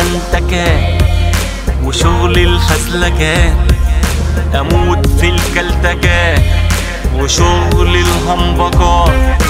الانتكات وشغل الفسلكات اموت في الكلتكات وشغل الهمبكات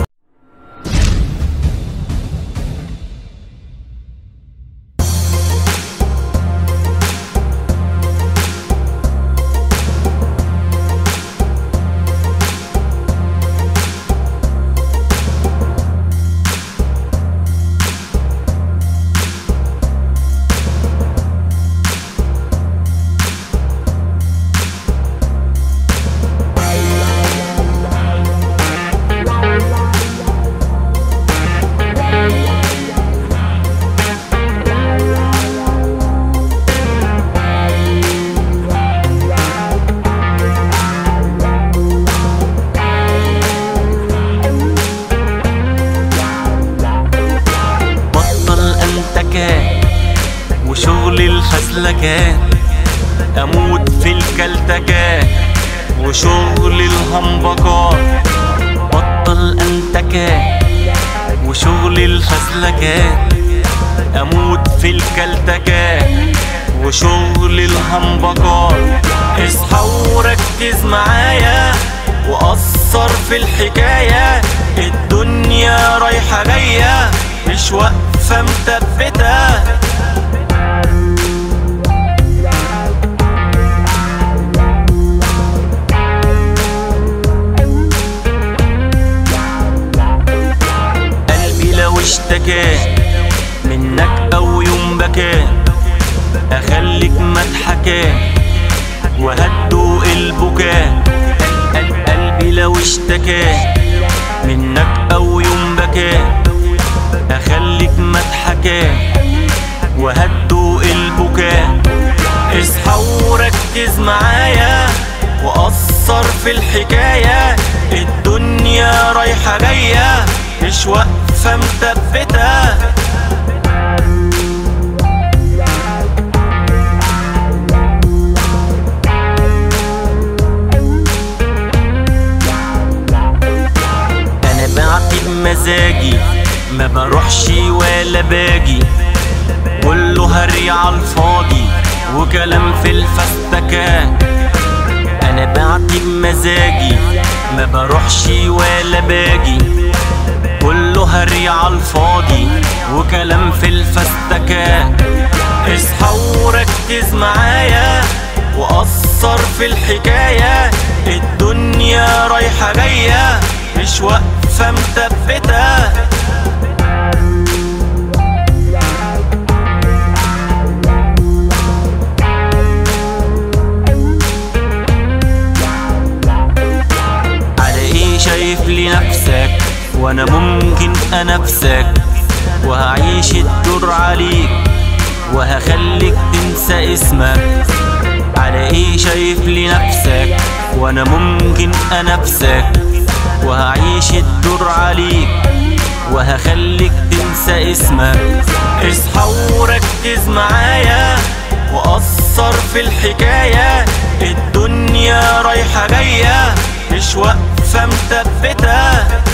بطل انتكات وشغل الفسلكات اموت في الكلتكات وشغل الهمبكات بطل انتكات وشغل الفسلكات اموت في الكلتكات وشغل الهمبكات اصحى وركز معايا وأثر في الحكاية الدنيا رايحة جاية مش واقفة مثبتة قلبي لو اشتكى منك أو يوم بكى أخليك مضحكة وهدوء البكاء قل- قلبي لو اشتكى منك أو يوم بكى أخليك مضحكة وهدوء البكاء اصحى وركز معايا وأثر في الحكاية الدنيا رايحة جاية مش واقفة مثبتة انا بعتب مزاجي ما بروحش ولا باجي كله هري على الفاضي وكلام في الفستكة انا بعتب مزاجي ما بروحش ولا باجي كله هري على الفاضي وكلام في الفستكة اصحى وركز معايا وأثر في الحكاية الدنيا رايحة جاية مش واقفة مثبتة على ايه شايف لنفسك وانا ممكن انافسك وهعيش الدور عليك وهخليك تنسى اسمك على ايه شايف لنفسك وانا ممكن انافسك وهعيش الدور عليك وهخليك تنسى اسمك اصحى وركز معايا وأثر في الحكاية الدنيا رايحة جاية مش واقفة مثبتة